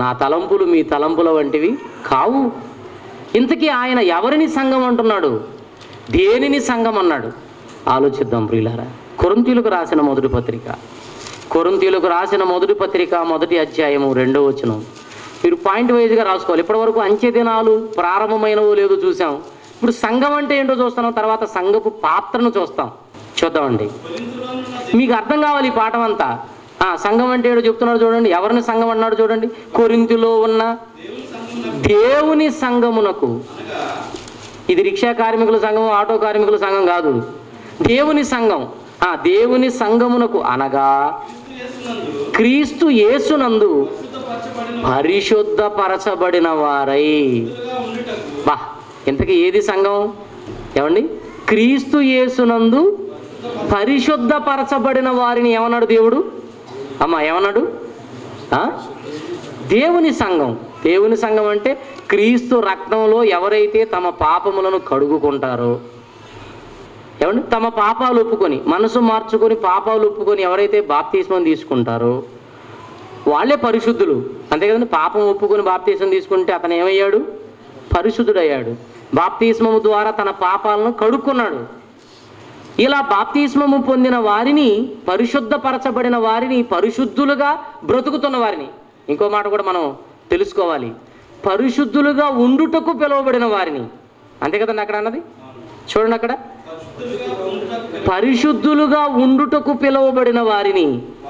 నా తలంపులు మీ తలంపుల వంటివి కావు ఇంతకీ ఆయన ఎవరిని సంఘం అంటున్నాడు దేనిని సంఘం అన్నాడు ఆలోచిద్దాం ప్రియులారా కొరంతీలకు రాసిన మొదటి పత్రిక కొరంతీలకు రాసిన మొదటి పత్రిక మొదటి అధ్యాయము రెండో వచనం మీరు పాయింట్ వైజ్గా రాసుకోవాలి ఇప్పటివరకు అంచె దినాలు ప్రారంభమైనవో లేదో చూసాం ఇప్పుడు సంఘం అంటే ఏంటో చూస్తున్నాం తర్వాత సంఘపు పాత్రను చూస్తాం చూద్దామండి మీకు అర్థం కావాలి ఈ పాఠం అంతా ఆ, సంఘం అంటే ఏడో చెప్తున్నాడు చూడండి ఎవరిని సంఘం అన్నాడు చూడండి కొరింతిలో ఉన్న దేవుని సంఘమునకు ఇది రిక్షా కార్మికుల సంఘం ఆటో కార్మికుల సంఘం కాదు దేవుని సంఘం ఆ దేవుని సంఘమునకు అనగా క్రీస్తు యేసునందు పరిశుద్ధపరచబడిన వారై బా ఇంతకీ ఏది సంఘం ఏమండి క్రీస్తు యేసునందు పరిశుద్ధపరచబడిన వారిని ఏమన్నాడు దేవుడు అమ్మా ఏమన్నాడు ఆ? దేవుని సంఘం దేవుని సంఘం అంటే క్రీస్తు రక్తంలో ఎవరైతే తమ పాపములను కడుగుకుంటారో ఏమండి తమ పాపాలు ఒప్పుకొని మనసు మార్చుకొని పాపాలు ఒప్పుకొని ఎవరైతే బాప్తీస్మం తీసుకుంటారో వాళ్ళే పరిశుద్ధులు అంతే కదండి పాపం ఒప్పుకొని బాప్తీసం తీసుకుంటే అతను ఏమయ్యాడు పరిశుద్ధుడయ్యాడు బాప్తీస్మము ద్వారా తన పాపాలను కడుక్కున్నాడు ఇలా బాప్తిస్మము పొందిన వారిని పరిశుద్ధపరచబడిన వారిని పరిశుద్ధులుగా బ్రతుకుతున్న వారిని ఇంకో మాట కూడా మనం తెలుసుకోవాలి పరిశుద్ధులుగా ఉండుటకు పిలువబడిన వారిని అంతే కదండి అక్కడ అన్నది చూడండి అక్కడ పరిశుద్ధులుగా ఉండుటకు పిలువబడిన వారిని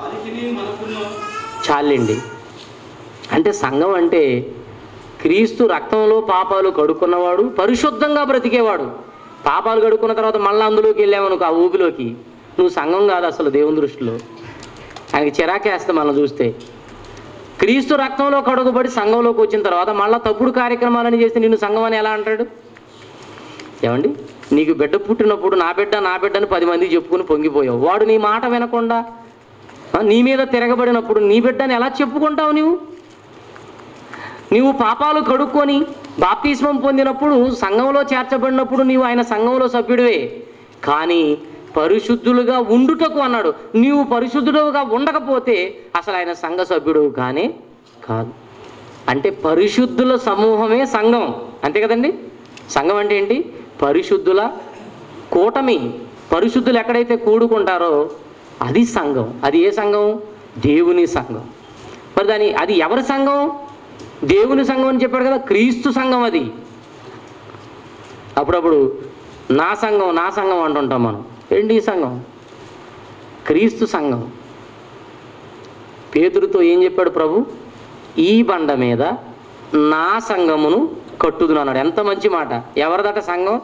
చాలండి అంటే సంఘం అంటే క్రీస్తు రక్తంలో పాపాలు కడుక్కున్నవాడు పరిశుద్ధంగా బ్రతికేవాడు పాపాలు కడుక్కున్న తర్వాత మళ్ళీ అందులోకి వెళ్ళామనుకో ఆ ఊబిలోకి నువ్వు సంఘం కాదు అసలు దేవుని దృష్టిలో ఆయనకి చిరాకేస్తా మనం చూస్తే క్రీస్తు రక్తంలో కడుగుబడి సంఘంలోకి వచ్చిన తర్వాత మళ్ళీ తప్పుడు కార్యక్రమాలని చేస్తే నిన్ను సంఘం అని ఎలా అంటాడు ఏమండి నీకు బిడ్డ పుట్టినప్పుడు నా బిడ్డ నా బిడ్డని పది మందికి చెప్పుకుని పొంగిపోయావు వాడు నీ మాట వినకుండా ఆ, నీ మీద తిరగబడినప్పుడు నీ బిడ్డని ఎలా చెప్పుకుంటావు నీవు నీవు పాపాలు కడుక్కొని బాప్తిస్మం పొందినప్పుడు సంఘంలో చేర్చబడినప్పుడు నీవు ఆయన సంఘంలో సభ్యుడివే కానీ పరిశుద్ధులుగా ఉండుటకు అన్నాడు నీవు పరిశుద్ధుడుగా ఉండకపోతే అసలు ఆయన సంఘ సభ్యుడు కానే కాదు అంటే పరిశుద్ధుల సమూహమే సంఘం అంతే కదండి సంఘం అంటే ఏంటి పరిశుద్ధుల కూటమి పరిశుద్ధులు ఎక్కడైతే కూడుకుంటారో అది సంఘం అది ఏ సంఘం దేవుని సంఘం మరి దాని అది ఎవరి సంఘం దేవుని సంఘం అని చెప్పాడు కదా క్రీస్తు సంఘం అది అప్పుడప్పుడు నా సంఘం నా సంఘం అంటుంటాం మనం ఏంటి ఈ సంఘం క్రీస్తు సంఘం పేతుడితో ఏం చెప్పాడు ప్రభు ఈ బండ మీద నా సంఘమును కట్టుదును అన్నాడు ఎంత మంచి మాట ఎవరిదట సంఘం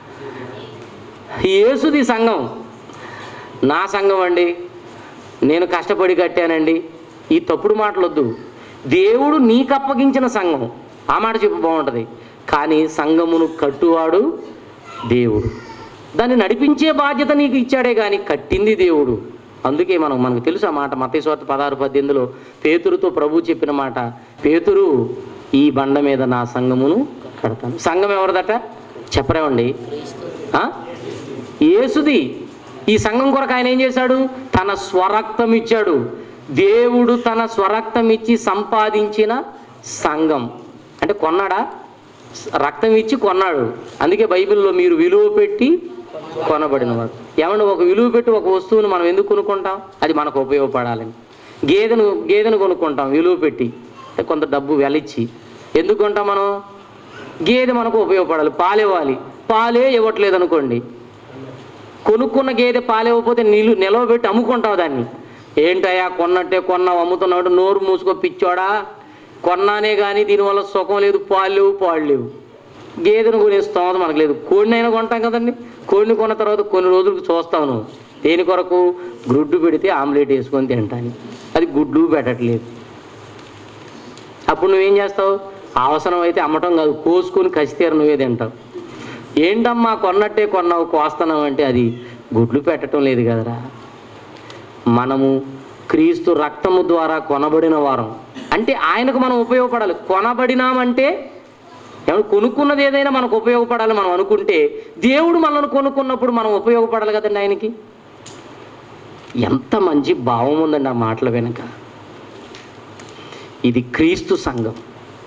యేసుది సంఘం నా సంఘం అండి నేను కష్టపడి కట్టానండి ఈ తప్పుడు మాటలొద్దు దేవుడు నీకు అప్పగించిన సంఘం ఆ మాట చెప్పు బాగుంటుంది కానీ సంఘమును కట్టువాడు దేవుడు దాన్ని నడిపించే బాధ్యత నీకు ఇచ్చాడే కానీ కట్టింది దేవుడు అందుకే మనం మనకు తెలుసు ఆ మాట మతేశ్వర్త పదహారు పద్దెనిమిదిలో పేతురుతో ప్రభు చెప్పిన మాట పేతురు ఈ బండ మీద నా సంఘమును కడతాను సంఘం ఎవరిదట చెప్పరేమండి ఆ? యేసుది ఈ సంఘం కొరకు ఆయన ఏం చేశాడు తన స్వరక్తం ఇచ్చాడు దేవుడు తన స్వరక్తం ఇచ్చి సంపాదించిన సంఘం అంటే కొన్నాడా రక్తం ఇచ్చి కొన్నాడు అందుకే బైబిల్లో మీరు విలువ పెట్టి కొనబడినవాడు ఏమన్నా ఒక విలువ పెట్టి ఒక వస్తువును మనం ఎందుకు కొనుక్కుంటాం అది మనకు ఉపయోగపడాలని గేదెను గేదెను కొనుక్కుంటాం విలువ పెట్టి అంటే కొంత డబ్బు వెలిచ్చి ఎందుకు కొంటాం మనం గేదె మనకు ఉపయోగపడాలి పాలు ఇవ్వాలి పాలే ఇవ్వట్లేదు అనుకోండి కొనుక్కున్న గేదె పాలు ఇవ్వకపోతే నీళ్ళు నిలవబెట్టి అమ్ముకుంటావు దాన్ని ఏంటయ్యా కొన్నట్టే కొన్నావు అమ్ముతున్నాడు నోరు మూసుకో పిచ్చోడా కొన్నానే కానీ దీనివల్ల సుఖం లేదు పాలు లేవు పాలు లేవు గేదెను కొనే స్తోమత మనకు లేదు కోడిని అయినా కొంటాం కదండి కోడిని కొన్న తర్వాత కొన్ని రోజులకు చూస్తావు నువ్వు దేని కొరకు గుడ్డు పెడితే ఆమ్లెట్ వేసుకొని తింటాను అది గుడ్లు పెట్టట్లేదు అప్పుడు నువ్వేం చేస్తావు అవసరం అయితే అమ్మటం కాదు కోసుకొని కసితీర నువ్వే తింటావు ఏంటమ్మా కొన్నట్టే కొన్నావు కోస్తున్నావు అంటే అది గుడ్లు పెట్టడం లేదు కదరా మనము క్రీస్తు రక్తము ద్వారా కొనబడిన వారం అంటే ఆయనకు మనం ఉపయోగపడాలి కొనబడినామంటే ఏమన్నా కొనుక్కున్నది ఏదైనా మనకు ఉపయోగపడాలి మనం అనుకుంటే దేవుడు మనల్ని కొనుక్కున్నప్పుడు మనం ఉపయోగపడాలి కదండి ఆయనకి ఎంత మంచి భావం ఉందండి ఆ మాటల వెనుక ఇది క్రీస్తు సంఘం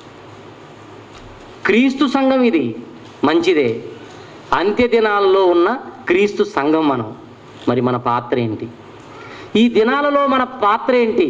క్రీస్తు సంఘం ఇది మంచిదే అంత్య దినాలలో ఉన్న క్రీస్తు సంఘం మనం మరి మన పాత్ర ఏంటి ఈ దినాలలో మన పాత్ర ఏంటి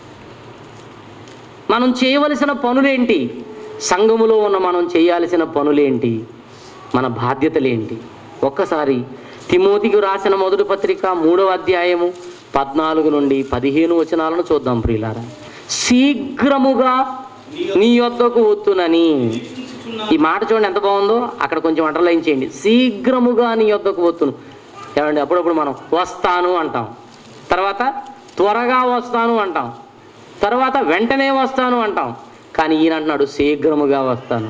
మనం చేయవలసిన పనులేంటి సంఘములో ఉన్న మనం చేయాల్సిన పనులేంటి మన బాధ్యతలేంటి ఒక్కసారి తిమోతికి రాసిన మొదటి పత్రిక మూడవ అధ్యాయము పద్నాలుగు నుండి పదిహేను వచనాలను చూద్దాం ప్రియులారా శీఘ్రముగా నీ యొద్దకు వత్తునని ఈ మాట చూడండి ఎంత బాగుందో అక్కడ కొంచెం అండర్లైన్ చేయండి శీఘ్రముగా నీ యొద్దకు వత్తును ఏమండి అప్పుడప్పుడు మనం వస్తాను అంటాం తర్వాత త్వరగా వస్తాను అంటాం తర్వాత వెంటనే వస్తాను అంటాం కానీ ఈయన అంటున్నాడు శీఘ్రముగా వస్తాను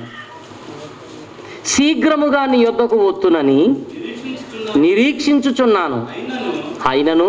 శీఘ్రముగా నీ యొద్దకు వత్తునని నిరీక్షించుచున్నాను అయినను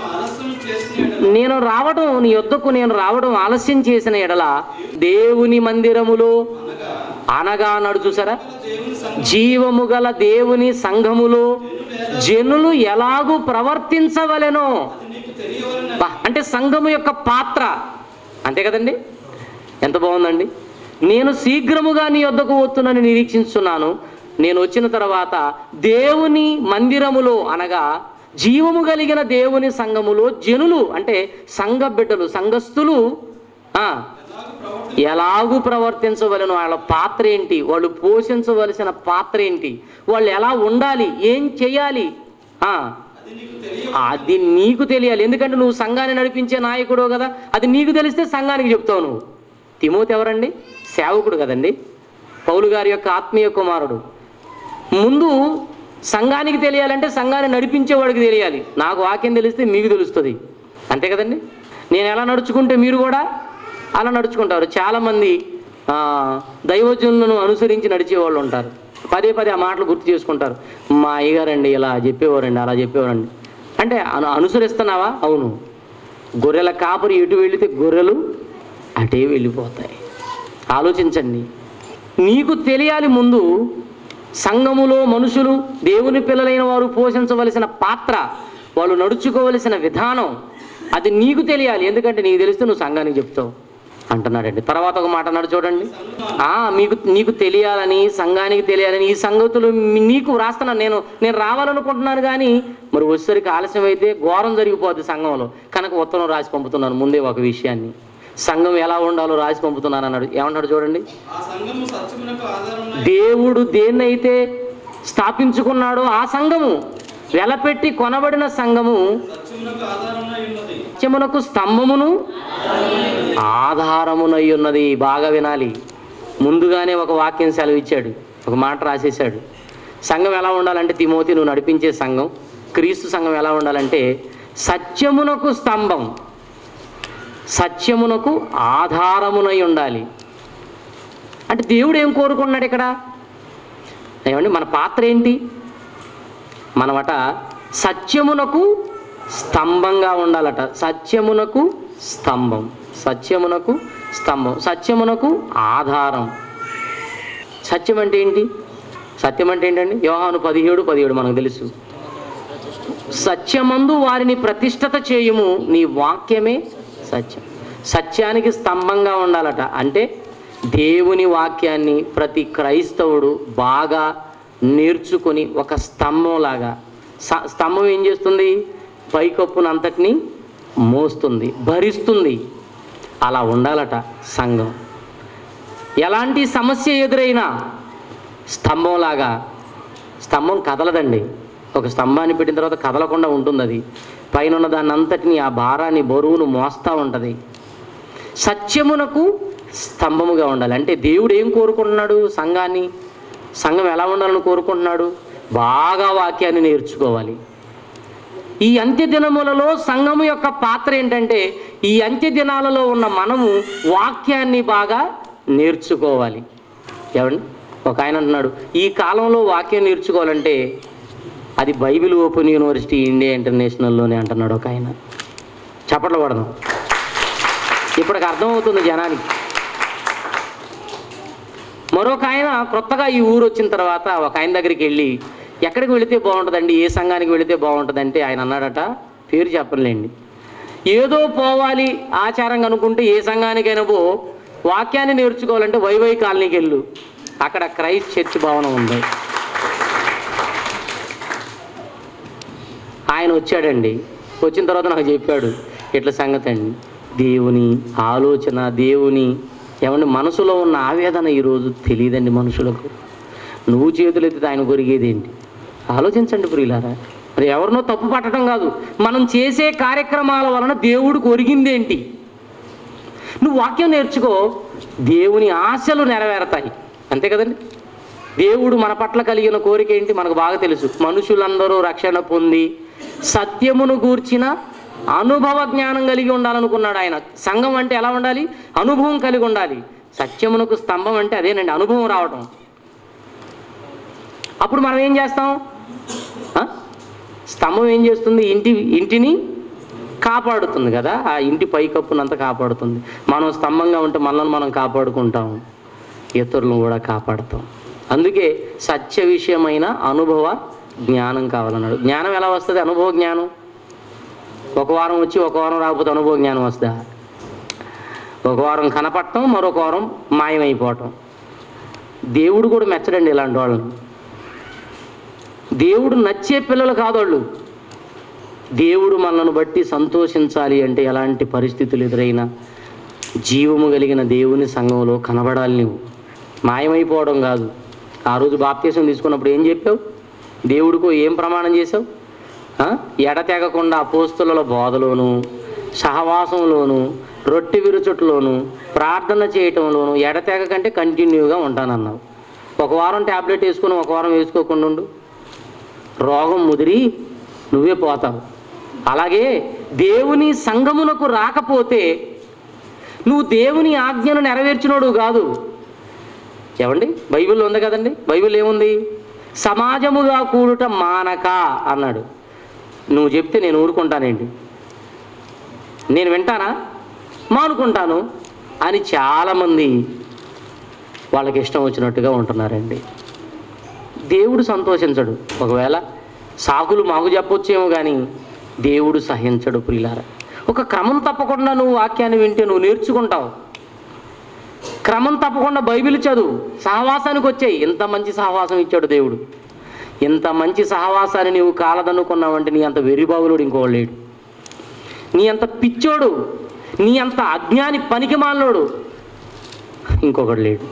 నేను రావడం నీ యొద్దకు నేను రావడం ఆలస్యం చేసిన ఎడల దేవుని మందిరములో అనగా అన్నాడు చూసారా జీవము గల దేవుని సంఘములో జనులు ఎలాగూ ప్రవర్తించవలెనో బా, అంటే సంఘము యొక్క పాత్ర అంతే కదండి ఎంత బాగుందండి నేను శీఘ్రముగా నీ వద్దకు వస్తునని నిరీక్షిస్తున్నాను నేను వచ్చిన తర్వాత దేవుని మందిరములో అనగా జీవము కలిగిన దేవుని సంఘములో జనులు అంటే సంఘ బిడ్డలు సంఘస్థులు ఆ, ఎలాగూ ప్రవర్తించవలను వాళ్ళ పాత్ర ఏంటి వాళ్ళు పోషించవలసిన పాత్ర ఏంటి వాళ్ళు ఎలా ఉండాలి ఏం చేయాలి ఆ, అది నీకు తెలియాలి ఎందుకంటే నువ్వు సంఘాన్ని నడిపించే నాయకుడు కదా అది నీకు తెలిస్తే సంఘానికి చెప్తావు నువ్వు తిమోతి ఎవరండి సేవకుడు కదండి పౌలు గారి యొక్క ఆత్మీయ కుమారుడు ముందు సంఘానికి తెలియాలంటే సంఘాన్ని నడిపించేవాడికి తెలియాలి నాకు వాక్యం తెలిస్తే మీకు తెలుస్తుంది అంతే కదండి నేను ఎలా నడుచుకుంటే మీరు కూడా అలా నడుచుకుంటారు చాలామంది ఆ, దైవజనులను అనుసరించి నడిచేవాళ్ళు ఉంటారు పదే పదే ఆ మాటలు గుర్తు చేసుకుంటారు మా అయ్యగారండి ఇలా చెప్పేవారండి అలా చెప్పేవారండి అంటే అను అనుసరిస్తున్నావా అవును గొర్రెల కాపరి ఎటు వెళితే గొర్రెలు అటే వెళ్ళిపోతాయి ఆలోచించండి నీకు తెలియాలి ముందు సంఘములో మనుషులు దేవుని పిల్లలైన వారు పోషించవలసిన పాత్ర వాళ్ళు నడుచుకోవలసిన విధానం అది నీకు తెలియాలి ఎందుకంటే నీకు తెలిస్తే నువ్వు సంఘానికి చెప్తావు అంటున్నాడండి తర్వాత ఒక మాట అన్నాడు చూడండి ఆ మీకు నీకు తెలియాలని సంఘానికి తెలియాలని ఈ సంగతులు మీ- నీకు రాస్తున్నాను నేను నేను రావాలనుకుంటున్నాను కానీ మరి వచ్చేసరికి ఆలస్యం అయితే ఘోరం జరిగిపోద్ది సంఘంలో కనుక ఉత్తరం రాసి పంపుతున్నాను ముందే ఒక విషయాన్ని సంఘం ఎలా ఉండాలో రాసి పంపుతున్నాను అన్నాడు ఏమన్నాడు చూడండి ఆ సంఘము సత్యమునకు ఆధారం దేవుడు దేన్నైతే స్థాపించుకున్నాడో ఆ సంఘము వెలపెట్టి కొనబడిన సంఘము సత్యమునకు ఆధారమై ఉన్నది సత్యమునకు స్తంభమును ఆధారమునై ఉన్నది బాగా వినాలి ముందుగానే ఒక వాక్యం సెలవిచ్చాడు ఒక మాట రాసేశాడు సంఘం ఎలా ఉండాలంటే తిమోతి నువ్వు నడిపించే సంఘం క్రీస్తు సంఘం ఎలా ఉండాలంటే సత్యమునకు స్తంభం సత్యమునకు ఆధారమునై ఉండాలి అంటే దేవుడు ఏం కోరుకున్నాడు ఇక్కడ ఏమండి మన పాత్ర ఏంటి మనమట సత్యమునకు స్తంభంగా ఉండాలట సత్యమునకు స్తంభం సత్యమునకు స్తంభం సత్యమునకు ఆధారం సత్యం అంటే ఏంటి సత్యం అంటే ఏంటండి యోహాను పదిహేడు పదిహేడు మనకు తెలుసు సత్యమందు వారిని ప్రతిష్టత చేయుము నీ వాక్యమే సత్యం సత్యానికి స్తంభంగా ఉండాలట అంటే దేవుని వాక్యాన్ని ప్రతి క్రైస్తవుడు బాగా నేర్చుకొని ఒక స్తంభంలాగా స- స్తంభం ఏం చేస్తుంది పైకప్పునంతటిని మోస్తుంది భరిస్తుంది అలా ఉండాలట సంఘం ఎలాంటి సమస్య ఎదురైనా స్తంభంలాగా స్తంభం కదలదండి ఒక స్తంభాన్ని పెట్టిన తర్వాత కదలకుండా ఉంటుంది అది పైన ఉన్న దాన్ని అంతటిని ఆ భారాన్ని బరువును మోస్తూ ఉంటుంది సత్యమునకు స్తంభముగా ఉండాలి అంటే దేవుడు ఏం కోరుకుంటున్నాడు సంఘాన్ని సంఘం ఎలా ఉండాలని కోరుకుంటున్నాడు బాగా వాక్యాన్ని నేర్చుకోవాలి ఈ అంత్య దినములలో సంఘము యొక్క పాత్ర ఏంటంటే ఈ అంత్య దినాలలో ఉన్న మనము వాక్యాన్ని బాగా నేర్చుకోవాలి ఏమండి ఒక ఆయన అంటున్నాడు ఈ కాలంలో వాక్యం నేర్చుకోవాలంటే అది బైబిల్ ఓపెన్ యూనివర్సిటీ ఇండియా ఇంటర్నేషనల్లోనే అంటున్నాడు ఒక ఆయన చప్పట్లు పడదాం ఇప్పటికి అర్థమవుతుంది జనానికి మరొక ఆయన కొత్తగా ఈ ఊరు వచ్చిన తర్వాత ఒక ఆయన దగ్గరికి వెళ్ళి ఎక్కడికి వెళితే బాగుంటుందండి ఏ సంఘానికి వెళితే బాగుంటుందంటే ఆయన అన్నాడట పేరు చెప్పలేండి ఏదో పోవాలి ఆచారంగా అనుకుంటే ఏ సంఘానికైనా పో వాక్యాన్ని నేర్చుకోవాలంటే వైవై కాలనీకి వెళ్ళు అక్కడ క్రైస్ట్ చర్చ్ భవనం ఉంది ఆయన వచ్చాడండి వచ్చిన తర్వాత నాకు చెప్పాడు ఇట్లా సంగతి అండి దేవుని ఆలోచన దేవుని ఏమంటే మనసులో ఉన్న ఆవేదన ఈరోజు తెలియదండి మనుషులకు నువ్వు చేతులు ఎత్తితే ఆయన కొరిగేది ఏంటి ఆలోచించండి ప్రియులారా మరి ఎవరినో తప్పు పట్టడం కాదు మనం చేసే కార్యక్రమాల వలన దేవుడు కొరిగిందేంటి నువ్వు వాక్యం నేర్చుకో దేవుని ఆశలు నెరవేరతాయి అంతే కదండి దేవుడు మన పట్ల కలిగిన కోరిక ఏంటి మనకు బాగా తెలుసు మనుషులందరూ రక్షణ పొంది సత్యమును గూర్చిన అనుభవ జ్ఞానం కలిగి ఉండాలనుకున్నాడు ఆయన సంఘం అంటే ఎలా ఉండాలి అనుభవం కలిగి ఉండాలి సత్యమునకు స్తంభం అంటే అదేనండి అనుభవం రావడం అప్పుడు మనం ఏం చేస్తాం ఆ? స్తంభం ఏం చేస్తుంది ఇంటి ఇంటిని కాపాడుతుంది కదా ఆ ఇంటి పైకప్పునంతా కాపాడుతుంది మనం స్తంభంగా ఉంటే మనల్ని మనం కాపాడుకుంటాం ఇతరులను కూడా కాపాడుతాం అందుకే సత్య విషయమైన అనుభవ జ్ఞానం కావాలన్నాడు జ్ఞానం ఎలా వస్తుంది అనుభవ జ్ఞానం ఒక వారం వచ్చి ఒక వారం రాకపోతే అనుభవ జ్ఞానం వస్తుందా ఒక వారం కనపడటం మరొక వారం మాయమైపోవటం దేవుడు కూడా మెచ్చడండి ఇలాంటి వాళ్ళని దేవుడు నచ్చే పిల్లలు కాదు వాళ్ళు దేవుడు మనల్ని బట్టి సంతోషించాలి అంటే ఎలాంటి పరిస్థితులు ఎదురైనా జీవము కలిగిన దేవుని సంఘంలో కనబడాలి నువ్వు మాయమైపోవడం కాదు ఆ రోజు బాప్తీసం తీసుకున్నప్పుడు ఏం చెప్పావు దేవుడికో ఏం ప్రమాణం చేసావు ఆ? ఎడతెగకుండా అపోస్తుల బోధలోను సహవాసంలోను రొట్టె విరుచుట్లోను ప్రార్థన చేయటంలోను ఎడతెగ కంటే కంటిన్యూగా ఉంటానన్నావు ఒక వారం ట్యాబ్లెట్ వేసుకుని ఒక వారం వేసుకోకుండా ఉండు రోగం ముదిరి నువ్వే పోతావు అలాగే దేవుని సంగమునకు రాకపోతే నువ్వు దేవుని ఆజ్ఞను నెరవేర్చినోడు కాదు ఏమండి బైబిల్లో ఉంది కదండి బైబిల్ ఏముంది సమాజముగా కూడుట మానక అన్నాడు నువ్వు చెప్తే నేను ఊరుకుంటానేంటి నేను వింటానా మానుకుంటాను అని చాలామంది వాళ్ళకి ఇష్టం వచ్చినట్టుగా ఉంటున్నారండి దేవుడు సంతోషించడు ఒకవేళ సాకులు మాకు చెప్పొచ్చేమో కానీ దేవుడు సహించడు ప్రియులారా ఒక క్రమం తప్పకుండా నువ్వు వాక్యాన్ని వింటే నువ్వు నేర్చుకుంటావు క్రమం తప్పకుండా బైబిల్ చదువు సహవాసానికి వచ్చాయి ఎంత మంచి సహవాసం ఇచ్చాడు దేవుడు ఇంత మంచి సహవాసాన్ని నీవు కాలదనుకున్నావంటే నీ అంత వెరిబావులుడు ఇంకోడు లేడు నీ అంత పిచ్చోడు నీ అంత అజ్ఞాని పనికి మాలోడు ఇంకొకడు లేడు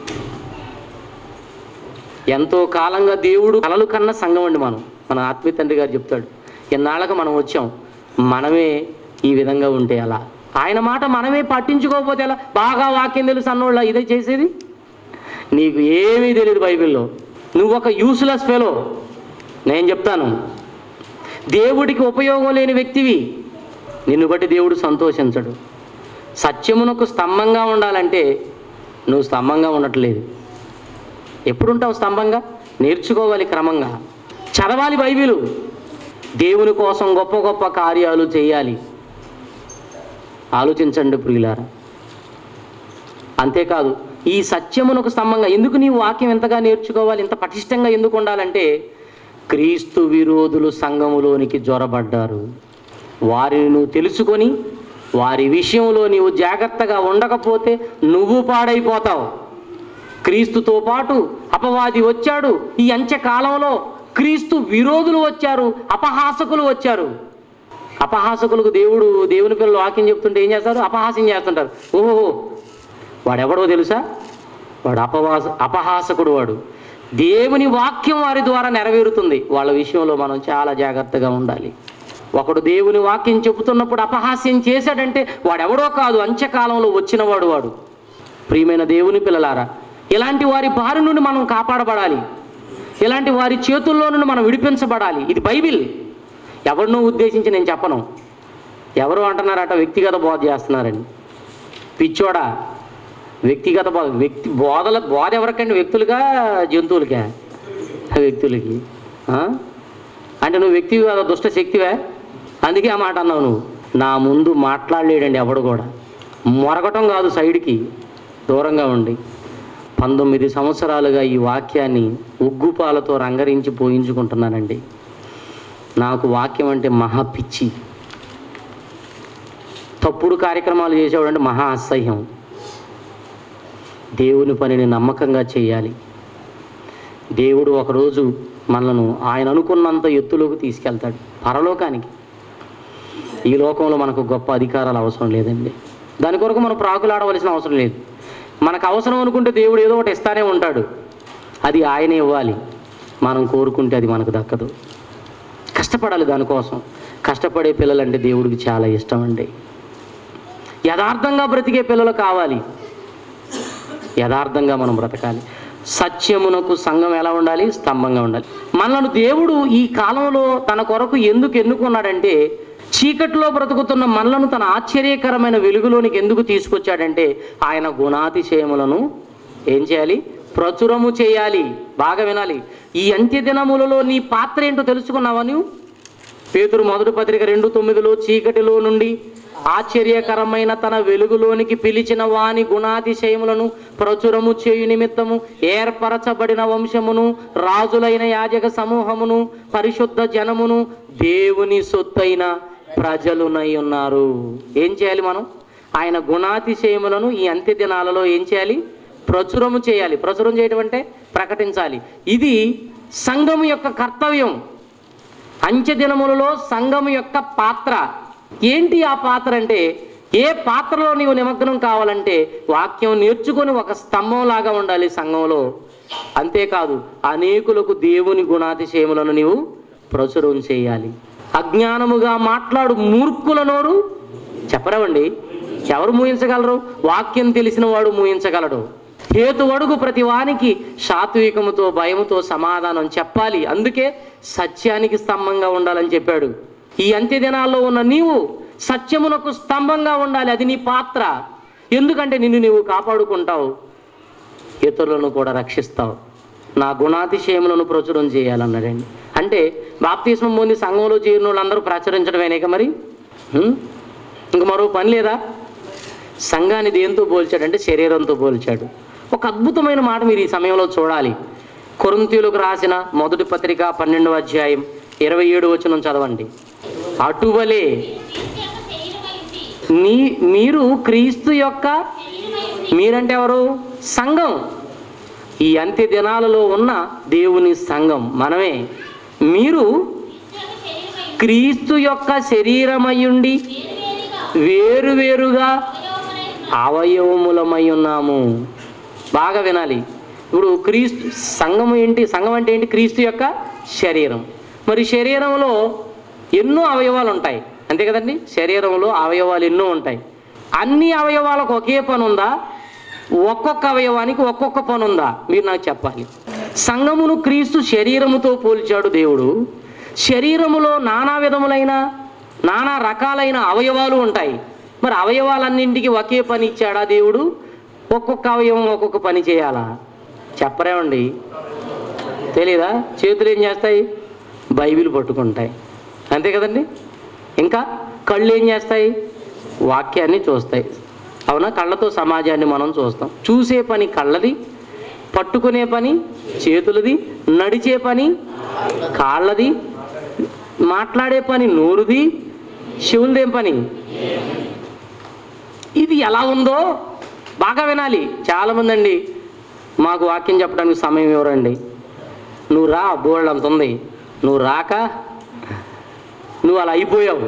ఎంతో కాలంగా దేవుడు కలలు కన్న సంఘం అండి మనం మన ఆత్మీయ తండ్రి గారు చెప్తాడు ఎన్నాళ్ళకు మనం వచ్చాం మనమే ఈ విధంగా ఉంటే అలా ఆయన మాట మనమే పట్టించుకోకపోతే ఎలా బాగా వాక్యం తెలుసు అన్నోళ్ళ ఇదే చేసేది నీకు ఏమీ తెలియదు బైబిల్లో నువ్వు ఒక యూస్లెస్ ఫెలో నేను చెప్తాను దేవుడికి ఉపయోగం లేని వ్యక్తివి నిన్ను బట్టి దేవుడు సంతోషించడు సత్యమునకు స్తంభంగా ఉండాలంటే నువ్వు స్తంభంగా ఉండట్లేదు ఎప్పుడు ఉంటావు స్తంభంగా నేర్చుకోవాలి క్రమంగా చదవాలి బైబిలు దేవుని కోసం గొప్ప గొప్ప కార్యాలు చేయాలి ఆలోచించండి ప్రియులారా అంతేకాదు ఈ సత్యమునకు స్తంభంగా ఎందుకు నీవు వాక్యం ఎంతగా నేర్చుకోవాలి ఇంత పటిష్టంగా ఎందుకు ఉండాలంటే క్రీస్తు విరోధులు సంఘములోనికి జ్వరబడ్డారు వారిని నువ్వు తెలుసుకొని వారి విషయంలో నీవు జాగ్రత్తగా ఉండకపోతే నువ్వు పాడైపోతావు క్రీస్తుతో పాటు అపవాది వచ్చాడు ఈ అంత్యకాలంలో క్రీస్తు విరోధులు వచ్చారు అపహాసకులు వచ్చారు అపహాసకులకు దేవుడు దేవుని పిల్లలు వాక్యం చెప్తుంటే ఏం చేస్తారు అపహాస్యం చేస్తుంటారు ఓహో వాడెవడో తెలుసా వాడు అపవాస అపహాసకుడు వాడు దేవుని వాక్యం వారి ద్వారా నెరవేరుతుంది వాళ్ళ విషయంలో మనం చాలా జాగ్రత్తగా ఉండాలి ఒకడు దేవుని వాక్యం చెబుతున్నప్పుడు అపహాస్యం చేశాడంటే వాడెవడో కాదు అంత్యకాలంలో వచ్చినవాడు వాడు ప్రియమైన దేవుని పిల్లలారా ఇలాంటి వారి బారి నుండి మనం కాపాడబడాలి ఇలాంటి వారి చేతుల్లో నుండి మనం విడిపించబడాలి ఇది బైబిల్ ఎవరినో ఉద్దేశించి నేను చెప్పను ఎవరు అంటున్నారట వ్యక్తిగత బోధ చేస్తున్నారని పిచ్చోడా వ్యక్తిగత బోధ వ్యక్తి బోధల బోధ ఎవరికండి వ్యక్తులుగా జంతువులకా వ్యక్తులకి ఆ? అంటే నువ్వు వ్యక్తివి కదా దుష్ట శక్తివే అందుకే ఆ మాట అన్నావు నువ్వు నా ముందు మాట్లాడలేడండి ఎవడు కూడా మొరగటం కాదు సైడ్కి దూరంగా ఉండి పంతొమ్మిది సంవత్సరాలుగా ఈ వాక్యాన్ని ఉగ్గుపాలతో రంగరించి పోయించుకుంటున్నానండి నాకు వాక్యం అంటే మహా పిచ్చి తప్పుడు కార్యక్రమాలు చేసేవాడంటే మహా అసహ్యం దేవుని పనిని నమ్మకంగా చేయాలి దేవుడు ఒకరోజు మనలను ఆయన అనుకున్నంత ఎత్తులోకి తీసుకెళ్తాడు పరలోకానికి ఈ లోకంలో మనకు గొప్ప అధికారాలు అవసరం లేదండి దాని కొరకు మనం ప్రాకులాడవలసిన అవసరం లేదు మనకు అవసరం అనుకుంటే దేవుడు ఏదో ఒకటి ఇస్తానే ఉంటాడు అది ఆయనే ఇవ్వాలి మనం కోరుకుంటే అది మనకు దక్కదు కష్టపడాలి దానికోసం కష్టపడే పిల్లలంటే దేవుడికి చాలా ఇష్టం అండి యథార్థంగా బ్రతికే పిల్లలు కావాలి యథార్థంగా మనం బ్రతకాలి సత్యమునకు సంఘం ఎలా ఉండాలి స్తంభంగా ఉండాలి మనలను దేవుడు ఈ కాలంలో తన కొరకు ఎందుకు ఎన్నుకున్నాడంటే చీకట్లో బ్రతుకుతున్న మనలను తన ఆశ్చర్యకరమైన వెలుగులోనికి ఎందుకు తీసుకొచ్చాడంటే ఆయన గుణాతిశయములను ఏం చేయాలి ప్రచురము చేయాలి బాగా వినాలి ఈ అంత్య దినములలో నీ పాత్ర ఏంటో తెలుసుకున్నావా నువ్వు పేతురు మొదటి పత్రిక రెండు తొమ్మిదిలో చీకటిలో నుండి ఆశ్చర్యకరమైన తన వెలుగులోనికి పిలిచిన వాని గుణాతిశయములను ప్రచురము చేయు నిమిత్తము ఏర్పరచబడిన వంశమును రాజులైన యాజక సమూహమును పరిశుద్ధ జనమును దేవుని సొత్తైన ప్రజలునై ఉన్నారు ఏం చేయాలి మనం ఆయన గుణాతిశయములను ఈ అంత్య దినాలలో ఏం చేయాలి ప్రచురము చేయాలి ప్రచురం చేయడం అంటే ప్రకటించాలి ఇది సంఘము యొక్క కర్తవ్యం అంచె దినములలో సంఘము యొక్క పాత్ర ఏంటి ఆ పాత్ర అంటే ఏ పాత్రలో నీవు నిమగ్నం కావాలంటే వాక్యం నేర్చుకొని ఒక స్తంభం లాగా ఉండాలి సంఘంలో అంతేకాదు అనేకులకు దేవుని గుణాతిశయములను నీవు ప్రచురం చేయాలి అజ్ఞానముగా మాట్లాడు మూర్ఖుల నోరు చెప్పరావండి ఎవరు మూయించగలరు వాక్యం తెలిసిన వాడు మూయించగలడు హేతు అడుగు ప్రతి వానికి సాత్వికముతో భయముతో సమాధానం చెప్పాలి అందుకే సత్యానికి స్తంభంగా ఉండాలని చెప్పాడు ఈ అంత్య దినాల్లో ఉన్న నీవు సత్యమునకు స్తంభంగా ఉండాలి అది నీ పాత్ర ఎందుకంటే నిన్ను నీవు కాపాడుకుంటావు ఇతరులను కూడా రక్షిస్తావు నా గుణాతిశయములను ప్రచురం చేయాలన్నాడండి అంటే బాప్తిస్మం పొంది సంఘంలో చేరిన వాళ్ళందరూ ప్రచురించడమేనేక మరి హ్మ్? ఇంక మరో పని లేదా సంఘాన్ని దేంతో పోల్చాడంటే శరీరంతో పోల్చాడు ఒక అద్భుతమైన మాట మీరు ఈ సమయంలో చూడాలి కొరింతీయులకు రాసిన మొదటి పత్రిక పన్నెండవ అధ్యాయం ఇరవై ఏడు వచనం చదవండి అటువలే నీ మీరు క్రీస్తు యొక్క మీరంటే ఎవరు సంఘం ఈ అంత్య దినాలలో ఉన్న దేవుని సంఘం మనమే మీరు క్రీస్తు యొక్క శరీరమయ్యుండి వేరువేరుగా అవయవములమై ఉన్నాము బాగా వినాలి ఇప్పుడు క్రీస్తు సంఘం ఏంటి సంఘం అంటే ఏంటి క్రీస్తు యొక్క శరీరం మరి శరీరంలో ఎన్నో అవయవాలు ఉంటాయి అంతే కదండి శరీరంలో అవయవాలు ఎన్నో ఉంటాయి అన్ని అవయవాలకు ఒకే పని ఉందా ఒక్కొక్క అవయవానికి ఒక్కొక్క పని ఉందా మీరు నాకు చెప్పాలి సంఘమును క్రీస్తు శరీరముతో పోల్చాడు దేవుడు శరీరములో నానా విధములైన నానా రకాలైన అవయవాలు ఉంటాయి మరి అవయవాలన్నింటికి ఒకే పని ఇచ్చాడా దేవుడు ఒక్కొక్క అవయవం ఒక్కొక్క పని చేయాలా చెప్పరేమండి తెలీదా చేతులు ఏం చేస్తాయి బైబిల్ పట్టుకుంటాయి అంతే కదండి ఇంకా కళ్ళు ఏం చేస్తాయి వాక్యాన్ని చూస్తాయి అవునా కళ్ళతో సమాజాన్ని మనం చూస్తాం చూసే పని కళ్ళది పట్టుకునే పని చేతులది నడిచే పని కాళ్ళది మాట్లాడే పని నోరుది శివులదేం పని ఇది ఎలా ఉందో బాగా వినాలి చాలామంది అండి మాకు వాక్యం చెప్పడానికి సమయం ఇవ్వరండి నువ్వు రా బోల్డ్ అంత ఉంది నువ్వు రాక నువ్వు అలా అయిపోయావు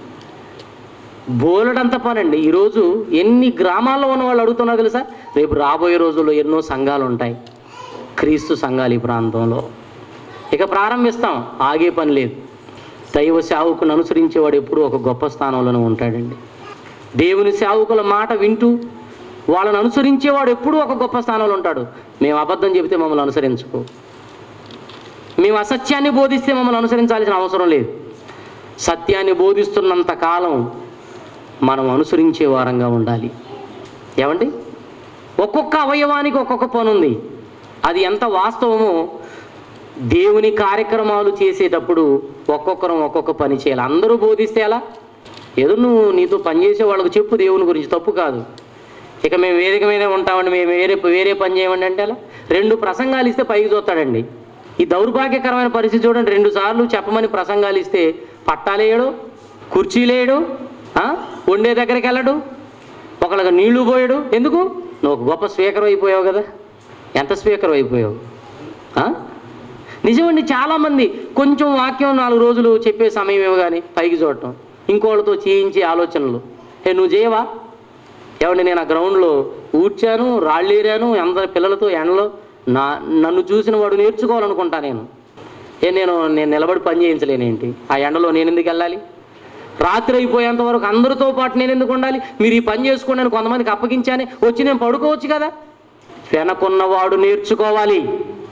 బోలెడంత పనండి ఈరోజు ఎన్ని గ్రామాల్లో ఉన్న వాళ్ళు అడుగుతున్నారు తెలుసా రేపు రాబోయే రోజుల్లో ఎన్నో సంఘాలు ఉంటాయి క్రీస్తు సంఘాలు ఈ ప్రాంతంలో ఇక ప్రారంభిస్తాం ఆగే పని లేదు దైవ సేవకుని అనుసరించేవాడు ఎప్పుడూ ఒక గొప్ప స్థానంలోనే ఉంటాడండి దేవుని సేవకుల మాట వింటూ వాళ్ళని అనుసరించేవాడు ఎప్పుడూ ఒక గొప్ప స్థానంలో ఉంటాడు మేము అబద్ధం చెబితే మమ్మల్ని అనుసరించుకో మేము అసత్యాన్ని బోధిస్తే మమ్మల్ని అనుసరించాల్సిన అవసరం లేదు సత్యాన్ని బోధిస్తున్నంత కాలం మనం అనుసరించే వారంగా ఉండాలి ఏమండి ఒక్కొక్క అవయవానికి ఒక్కొక్క పని ఉంది అది ఎంత వాస్తవమో దేవుని కార్యక్రమాలు చేసేటప్పుడు ఒక్కొక్కరం ఒక్కొక్క పని చేయాలి అందరూ బోధిస్తే ఎలా ఏదో నువ్వు నీతో పనిచేసే వాళ్ళకు చెప్పు దేవుని గురించి తప్పు కాదు ఇక మేము వేదిక మీదే ఉంటామండి మేము వేరే వేరే పని చేయమండి అంటే అలా రెండు ప్రసంగాలు ఇస్తే పైకి చూస్తాడండి ఈ దౌర్భాగ్యకరమైన పరిస్థితి చూడండి రెండు సార్లు చెప్పమని ప్రసంగాలు ఇస్తే పట్టాలేయడు కుర్చీలేయడు ఆ? వండే దగ్గరికి వెళ్ళడు ఒకళ్ళకి నీళ్లు పోయాడు ఎందుకు నువ్వు ఒక గొప్ప స్పీకర్ అయిపోయావు కదా ఎంత స్పీకర్ అయిపోయావు ఆ? నిజమండి చాలామంది కొంచెం వాక్యం నాలుగు రోజులు చెప్పే సమయం కానీ పైకి చూడటం ఇంకోళ్ళతో చేయించే ఆలోచనలు ఏ నువ్వు చేయవా ఏమండి నేను ఆ గ్రౌండ్లో ఊడ్చాను రాళ్ళేరాను అందరి పిల్లలతో ఎండలో నా నన్ను చూసిన వాడు నేర్చుకోవాలనుకుంటా నేను ఏ నేను నేను నిలబడి పని చేయించలేనేంటి ఆ ఎండలో నేను ఎందుకు వెళ్ళాలి రాత్రి అయిపోయేంత వరకు అందరితో పాటు నేను ఎందుకు ఉండాలి మీరు ఈ పని చేసుకోండి అని కొంతమందికి అప్పగించానే వచ్చి నేను పడుకోవచ్చు కదా వెనకున్నవాడు నేర్చుకోవాలి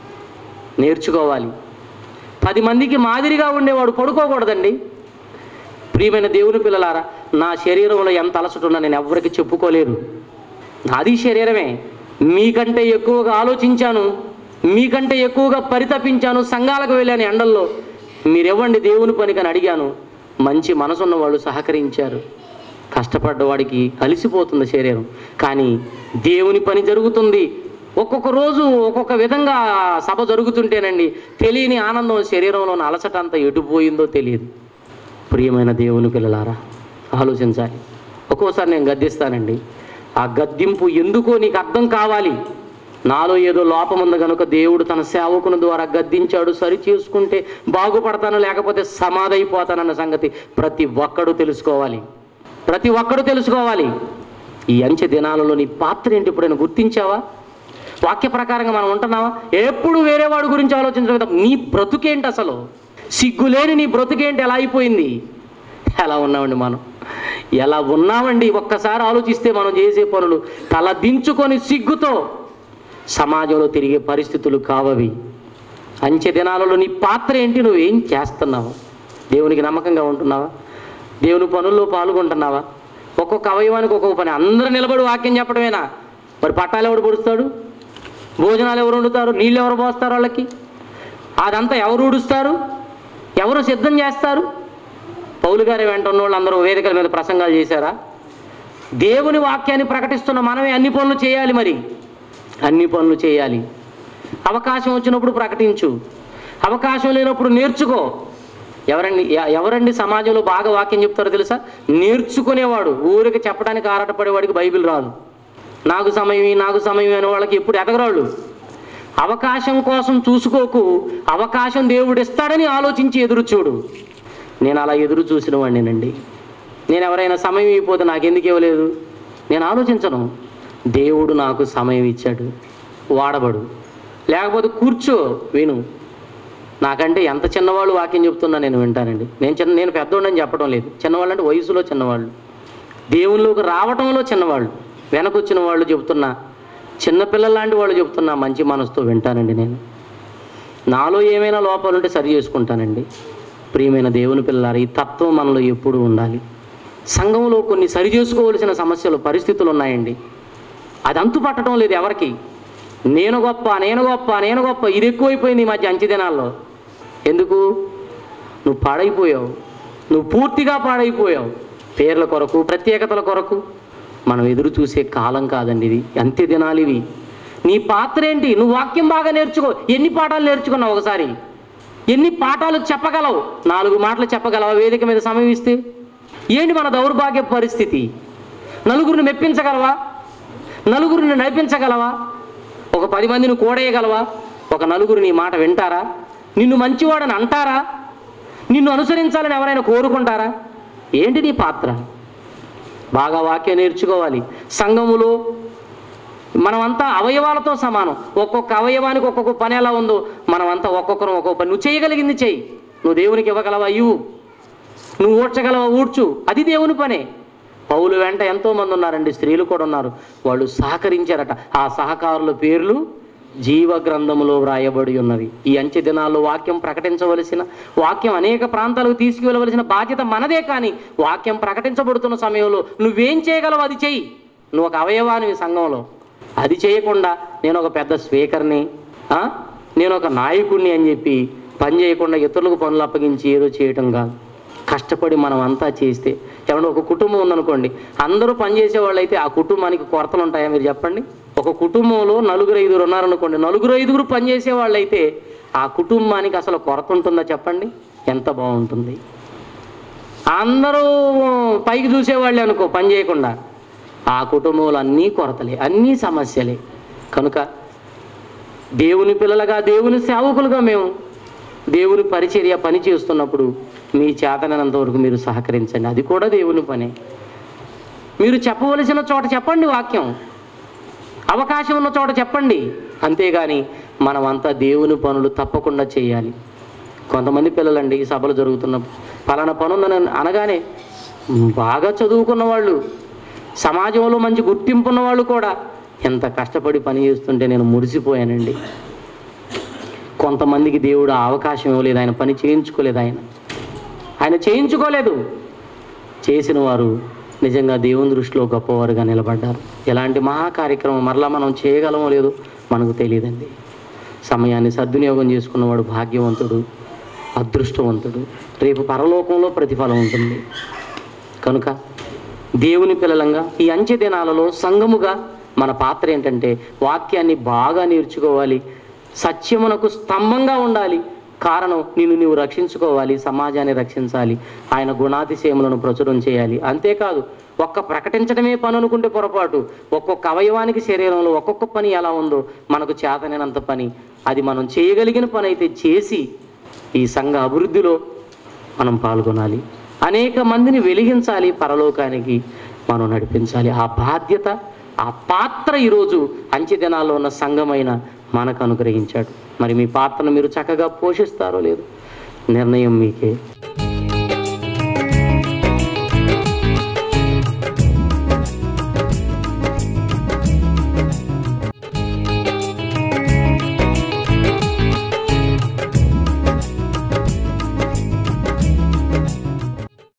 నేర్చుకోవాలి పది మందికి మాదిరిగా ఉండేవాడు పడుకోకూడదండి ప్రియమైన దేవుని పిల్లలారా నా శరీరంలో ఎంత అలసట ఉన్నా నేను ఎవరికి చెప్పుకోలేను నాది శరీరమే మీకంటే ఎక్కువగా ఆలోచించాను మీకంటే ఎక్కువగా పరితపించాను సంఘాలకు వెళ్ళాను ఎండల్లో మీరెవ్వండి దేవుని పనికని అడిగాను మంచి మనసున్న వాళ్ళు సహకరించారు కష్టపడ్డవాడికి అలసిపోతుంది శరీరం కానీ దేవుని పని జరుగుతుంది ఒక్కొక్క రోజు ఒక్కొక్క విధంగా సభ జరుగుతుంటేనండి తెలియని ఆనందం శరీరంలో ఉన్న అలసట అంతా ఎటుపోయిందో తెలియదు ప్రియమైన దేవుని పిల్లలారా ఆలోచించాలి ఒక్కోసారి నేను గద్దిస్తానండి ఆ గద్దింపు ఎందుకో నీకు అర్థం కావాలి నాలో ఏదో లోపం ఉంది కనుక దేవుడు తన సేవకుని ద్వారా గద్దించాడు సరి చేసుకుంటే బాగుపడతాను లేకపోతే సమాధైపోతానన్న సంగతి ప్రతి ఒక్కడు తెలుసుకోవాలి ప్రతి ఒక్కడు తెలుసుకోవాలి ఈ అంచె దినాలలో నీ పాత్ర ఏంటి ఇప్పుడు గుర్తించావా వాక్య ప్రకారంగా మనం ఉంటున్నావా ఎప్పుడు వేరే వాడి గురించి ఆలోచించడం తప్ప నీ బ్రతుకేంటి అసలు సిగ్గులేని నీ బ్రతుకేంటి ఎలా అయిపోయింది ఎలా ఉన్నామండి మనం ఎలా ఉన్నామండి ఒక్కసారి ఆలోచిస్తే మనం చేసే పనులు తల దించుకొని సిగ్గుతో సమాజంలో తిరిగే పరిస్థితులు కావవి అంచె దినాలలో నీ పాత్ర ఏంటి నువ్వేం చేస్తున్నావు దేవునికి నమ్మకంగా ఉంటున్నావా దేవుని పనుల్లో పాల్గొంటున్నావా ఒక్కొక్క అవయవానికి ఒక్కొక్క పని అందరూ నిలబడి వాక్యం చెప్పడమేనా మరి పట్టాలు ఎవడు పొడుస్తాడు భోజనాలు ఎవరు వండుతారు నీళ్ళు ఎవరు పోస్తారు వాళ్ళకి అదంతా ఎవరు ఊడుస్తారు ఎవరు సిద్ధం చేస్తారు పౌలు గారి వెంట ఉన్న వాళ్ళు అందరూ వేదికల మీద ప్రసంగాలు చేశారా దేవుని వాక్యాన్ని ప్రకటిస్తున్న మనమే అన్ని పనులు చేయాలి మరి అన్ని పనులు చేయాలి అవకాశం వచ్చినప్పుడు ప్రకటించు అవకాశం లేనప్పుడు నేర్చుకో ఎవరండి ఎ- ఎవరండి సమాజంలో బాగా వాక్యం చెప్తారో తెలుసా నేర్చుకునేవాడు ఊరికి చెప్పడానికి ఆరాటపడేవాడికి బైబిల్ రాదు నాకు సమయం నాకు సమయం అనే వాళ్ళకి ఎప్పుడు ఎదగరాళ్ళు అవకాశం కోసం చూసుకోకు అవకాశం దేవుడు ఇస్తాడని ఆలోచించి ఎదురు చూడు నేను అలా ఎదురు చూసిన వాడినేనండి నేను ఎవరైనా సమయం అయిపోతే నాకెందుకు ఇవ్వలేదు నేను ఆలోచించను దేవుడు నాకు సమయం ఇచ్చాడు వాడబడు లేకపోతే కూర్చో విను నాకంటే ఎంత చిన్నవాళ్ళు వాక్యం చెప్తున్నా నేను వింటానండి నేను చిన్న నేను పెద్దోడని చెప్పడం లేదు చిన్నవాళ్ళు అంటే వయసులో చిన్నవాళ్ళు దేవుళ్ళలోకి రావటంలో చిన్నవాళ్ళు వెనకొచ్చిన వాళ్ళు చెబుతున్నా చిన్నపిల్లల లాంటి వాళ్ళు చెబుతున్నా మంచి మనసుతో వింటానండి నేను నాలో ఏమైనా లోపాలు ఉంటే సరి చేసుకుంటానండి ప్రియమైన దేవుని పిల్లలారా ఈ తత్వం మనలో ఎప్పుడూ ఉండాలి సంఘంలో కొన్ని సరి చేసుకోవలసిన సమస్యలు పరిస్థితులు ఉన్నాయండి అది అంతు పట్టడం లేదు ఎవరికి నేను గొప్ప నేను గొప్ప నేను గొప్ప ఇది ఎక్కువైపోయింది ఈ మధ్య అంచె దినాల్లో ఎందుకు నువ్వు పాడైపోయావు నువ్వు పూర్తిగా పాడైపోయావు పేర్ల కొరకు ప్రత్యేకతల కొరకు మనం ఎదురు చూసే కాలం కాదండి ఇది అంత్య దినాలు ఇవి నీ పాత్ర ఏంటి నువ్వు వాక్యం బాగా నేర్చుకో ఎన్ని పాఠాలు నేర్చుకున్నావు ఒకసారి ఎన్ని పాఠాలు చెప్పగలవు నాలుగు మాటలు చెప్పగలవా వేదిక మీద సమయం ఇస్తే ఏంటి మన దౌర్భాగ్య పరిస్థితి నలుగురిని మెప్పించగలవా నలుగురిని నడిపించగలవా ఒక పది మందిని కూడేయగలవా ఒక నలుగురు నీ మాట వింటారా నిన్ను మంచివాడని అంటారా నిన్ను అనుసరించాలని ఎవరైనా కోరుకుంటారా ఏంటి నీ పాత్ర బాగా వాక్యం నేర్చుకోవాలి సంఘములో మనమంతా అవయవాలతో సమానం ఒక్కొక్క అవయవానికి ఒక్కొక్క పని ఎలా ఉందో మనమంతా ఒక్కొక్కరు ఒక్కొక్క పని నువ్వు చేయగలిగింది చెయ్యి నువ్వు దేవునికి ఇవ్వగలవా ఇవ్వు నువ్వు ఊడ్చగలవా ఊడ్చు అది దేవుని పనే పౌలు వెంట ఎంతో మంది ఉన్నారండి స్త్రీలు కూడా ఉన్నారు వాళ్ళు సహకరించారట ఆ సహకారుల పేర్లు జీవ గ్రంథములో వ్రాయబడి ఉన్నవి ఈ అంచె దినాల్లో వాక్యం ప్రకటించవలసిన వాక్యం అనేక ప్రాంతాలకు తీసుకువెళ్ళవలసిన బాధ్యత మనదే కానీ వాక్యం ప్రకటించబడుతున్న సమయంలో నువ్వేం చేయగలవు అది చెయ్యి నువ్వు ఒక అవయవానివి సంఘంలో అది చేయకుండా నేను ఒక పెద్ద స్పీకర్ని ఆ? నేను ఒక నాయకుడిని అని చెప్పి పని చేయకుండా ఇతరులకు పనులు అప్పగించి ఏదో చేయటం కాదు కష్టపడి మనం అంతా చేస్తే ఏమన్నా ఒక కుటుంబం ఉందనుకోండి అందరూ పనిచేసే వాళ్ళు అయితే ఆ కుటుంబానికి కొరతలు ఉంటాయా మీరు చెప్పండి ఒక కుటుంబంలో నలుగురు ఐదుగురు ఉన్నారనుకోండి నలుగురు ఐదుగురు పనిచేసే వాళ్ళు అయితే ఆ కుటుంబానికి అసలు కొరత ఉంటుందా చెప్పండి ఎంత బాగుంటుంది అందరూ పైకి చూసేవాళ్ళే అనుకో పని చేయకుండా ఆ కుటుంబంలో అన్నీ కొరతలే అన్నీ సమస్యలే కనుక దేవుని పిల్లలుగా దేవుని సేవకులుగా మేము దేవుని పరిచర్య పని చేస్తున్నప్పుడు మీ చేతనంత వరకు మీరు సహకరించండి అది కూడా దేవుని పనే మీరు చెప్పవలసిన చోట చెప్పండి వాక్యం అవకాశం ఉన్న చోట చెప్పండి అంతేగాని మనమంతా దేవుని పనులు తప్పకుండా చేయాలి కొంతమంది పిల్లలండి ఈ సభలు జరుగుతున్నప్పుడు పలానా పని ఉందని అనగానే "మ్, బాగా చదువుకున్న వాళ్ళు సమాజంలో మంచి గుర్తింపు ఉన్న వాళ్ళు కూడా ఎంత కష్టపడి పని చేస్తుంటే నేను మురిసిపోయానండి కొంతమందికి దేవుడు ఆ అవకాశం ఇవ్వలేదు ఆయన పని చేయించుకోలేదు ఆయన ఆయన చేయించుకోలేదు చేసిన వారు నిజంగా దేవుని దృష్టిలో గొప్పవారుగా నిలబడ్డారు ఎలాంటి మహా కార్యక్రమం మరలా మనం చేయగలమో లేదో మనకు తెలియదండి సమయాన్ని సద్వినియోగం చేసుకున్నవాడు భాగ్యవంతుడు అదృష్టవంతుడు రేపు పరలోకంలో ప్రతిఫలం ఉంటుంది కనుక దేవుని పిల్లలంగా ఈ అంచె దినాలలో సంఘముగా మన పాత్ర ఏంటంటే వాక్యాన్ని బాగా నేర్చుకోవాలి సత్యమునకు స్తంభంగా ఉండాలి కారణం నిన్ను నీవు రక్షించుకోవాలి సమాజాన్ని రక్షించాలి ఆయన గుణాతిశయములను ప్రచురం చేయాలి అంతేకాదు ఒక్క ప్రకటించడమే పని అనుకుంటే పొరపాటు ఒక్కొక్క అవయవానికి శరీరంలో ఒక్కొక్క పని ఎలా ఉందో మనకు చేతనైనంత పని అది మనం చేయగలిగిన పని అయితే చేసి ఈ సంఘ అభివృద్ధిలో మనం పాల్గొనాలి అనేక మందిని వెలిగించాలి పరలోకానికి మనం నడిపించాలి ఆ బాధ్యత ఆ పాత్ర ఈరోజు అంచె దినాల్లో ఉన్న సంఘమైన మనకు అనుగ్రహించాడు మరి మీ పాత్రను మీరు చక్కగా పోషిస్తారో లేదు నిర్ణయం మీకే